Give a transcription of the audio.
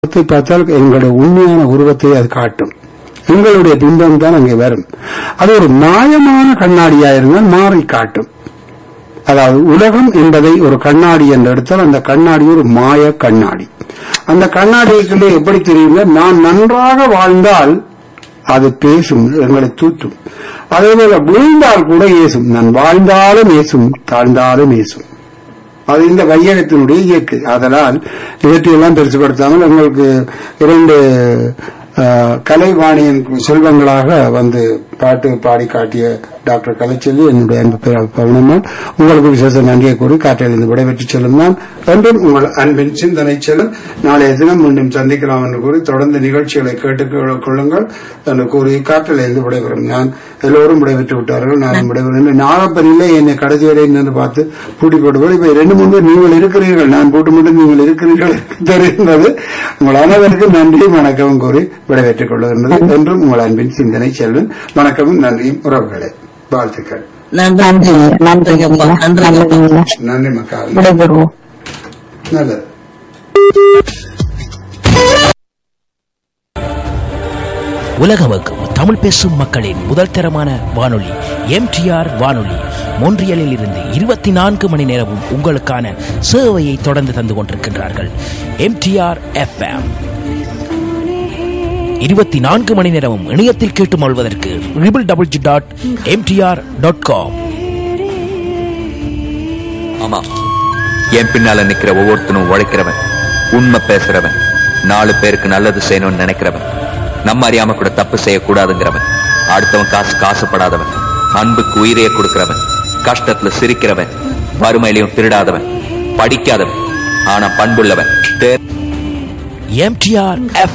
உருவத்தை பார்த்தால் எங்களுடைய உண்மையான உருவத்தை அது காட்டும் எங்களுடைய பிம்பம் தான் அங்கே வரும் அது ஒரு மாயமான கண்ணாடியா இருந்தால் மாறி காட்டும் அதாவது உலகம் என்பதை ஒரு கண்ணாடி என்று எடுத்தால் அந்த கண்ணாடி ஒரு மாய கண்ணாடி அந்த கண்ணாடிக்குள்ளே எப்படி தெரியுங்க நான் நன்றாக வாழ்ந்தால் அது பேசும் எங்களை தூற்றும் அதே போல விழுந்தால் கூட ஏசும் நான் வாழ்ந்தாலும் ஏசும் தாழ்ந்தாலும் ஏசும் அது இந்த வையகத்தினுடைய இயக்கு அதனால் இவற்றையெல்லாம் பெருசுபடுத்தாமல் உங்களுக்கு இரண்டு அஹ், கலைவாணியின் செல்வங்களாக வந்து பாட்டு பாடி காட்டிய டாக்டர் கலைச்செல்வி என்னுடைய அன்பு பெயர் பவனம்மாள் உங்களுக்கு விசேஷ நன்றியை கூறி காற்றிலிருந்து விடைபெற்று செல்லும் நான் என்றும் உங்கள் அன்பின் சிந்தனை செல்லும் நாளைய தினம் மீண்டும் சந்திக்கலாம் என்று கூறி தொடர்ந்து நிகழ்ச்சிகளை கேட்டுக் கொள்ளுங்கள் என்று கூறி காற்றிலிருந்து விடைபெறும் நான் எல்லோரும் விடைபெற்று விட்டார்கள் நானும் விடைபெறும் நாகப்பனிலே என்னை கடைசி வரை நின்று பார்த்து பூட்டி போட்டுவோம் இப்ப ரெண்டு மூணு பேர் நீங்கள் இருக்கிறீர்கள் நான் போட்டு மட்டும் நீங்கள் இருக்கிறீர்கள் தெரிந்தது உங்கள் அனைவருக்கும் நன்றியும் வணக்கமும் கூறி விடைபெற்றுக் கொள்ளுகின்றது என்றும் உங்கள் அன்பின் சிந்தனை செல்வன் வணக்கமும் நன்றியும் உறவுகளே வாழ்த்துக்கள் நன்றி நன்றி நன்றி ஐயா. நன்றி ஐயா. நல்லது நன்றி மக்கள் விடைபெறுவோம் நல்லது உலகமக்கும் தமிழ் பேசும் மக்களின் முதல் தரமான வானொலி எம்டிஆர் வானொலி மொன்றியலில் இருந்து இருபத்தி நான்கு மணி நேரமும் உங்களுக்கான சேவையை தொடர்ந்து தந்து கொண்டிருக்கின்றார்கள் எம்டிஆர் எஃப்எம் இருபத்தி நான்கு மணி நேரமும் இணையத்தில் கேட்டு மொழ்வதற்கு triple double G dot MTR dot com ஆமா என் பின்னால நிக்கிற ஒவ்வொருத்தனும் உழைக்கிறவன் உண்மை பேசுறவன் நாலு பேருக்கு நல்லது செய்யணும்னு நினைக்கிறவன் நம்ம அறியாம கூட தப்பு செய்யக்கூடாதுங்கிறவன் அடுத்தவன் காசு காசுப்படாதவன் அன்புக்கு உயிரையே கொடுக்கிறவன் கஷ்டத்துல சிரிக்கிறவன் வறுமையிலையும் திருடாதவன் படிக்காதவன் ஆனா பண்புள்ளவன் தே- எம்டிஆர்